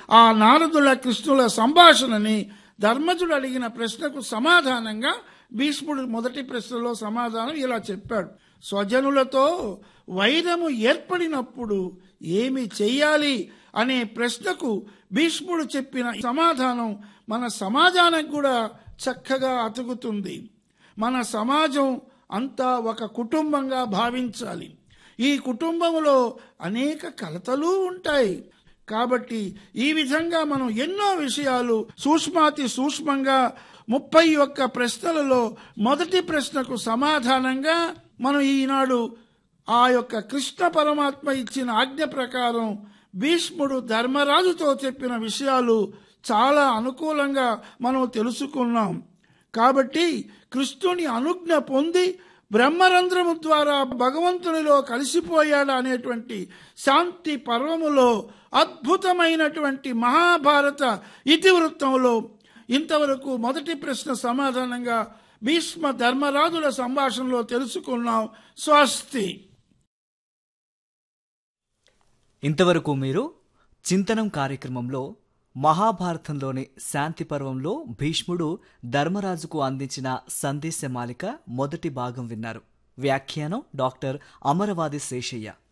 ఆ నారదుల కృష్ణుల సంభాషణని ధర్మజుడు అడిగిన ప్రశ్నకు సమాధానంగా భీష్ముడు మొదటి ప్రశ్నలో సమాధానం ఇలా చెప్పాడు స్వజనులతో వైరము ఏర్పడినప్పుడు ఏమి చెయ్యాలి అనే ప్రశ్నకు భీష్ముడు చెప్పిన సమాధానం మన సమాజానికి కూడా చక్కగా అతుకుతుంది మన సమాజం అంతా ఒక కుటుంబంగా భావించాలి ఈ కుటుంబంలో అనేక కలతలు ఉంటాయి కాబట్టి ఈ విధంగా మనం ఎన్నో విషయాలు సూక్ష్మాతి సూక్ష్మంగా ముప్పై ఒక్క ప్రశ్నలలో మొదటి ప్రశ్నకు సమాధానంగా మనం ఈనాడు ఆ యొక్క కృష్ణ పరమాత్మ ఇచ్చిన ఆజ్ఞ ప్రకారం భీష్ముడు ధర్మరాజుతో చెప్పిన విషయాలు చాలా అనుకూలంగా మనం తెలుసుకున్నాం కాబట్టి కృష్ణుని అనుజ్ఞ పొంది బ్రహ్మరంధ్రము ద్వారా భగవంతునిలో కలిసిపోయాడు అనేటువంటి శాంతి పర్వములో అద్భుతమైనటువంటి మహాభారత ఇతివృత్తంలో ఇంతవరకు మొదటి ప్రశ్న సమాధానంగా భీష్మ ధర్మరాజుల సంభాషణలో తెలుసుకున్నాం స్వస్తి ఇంతవరకు మీరు చింతనం కార్యక్రమంలో మహాభారతంలోని శాంతి పర్వంలో భీష్ముడు ధర్మరాజుకు అందించిన సందేశమాలిక మొదటి భాగం విన్నారు వ్యాఖ్యానం డాక్టర్ అమరవాది శేషయ్య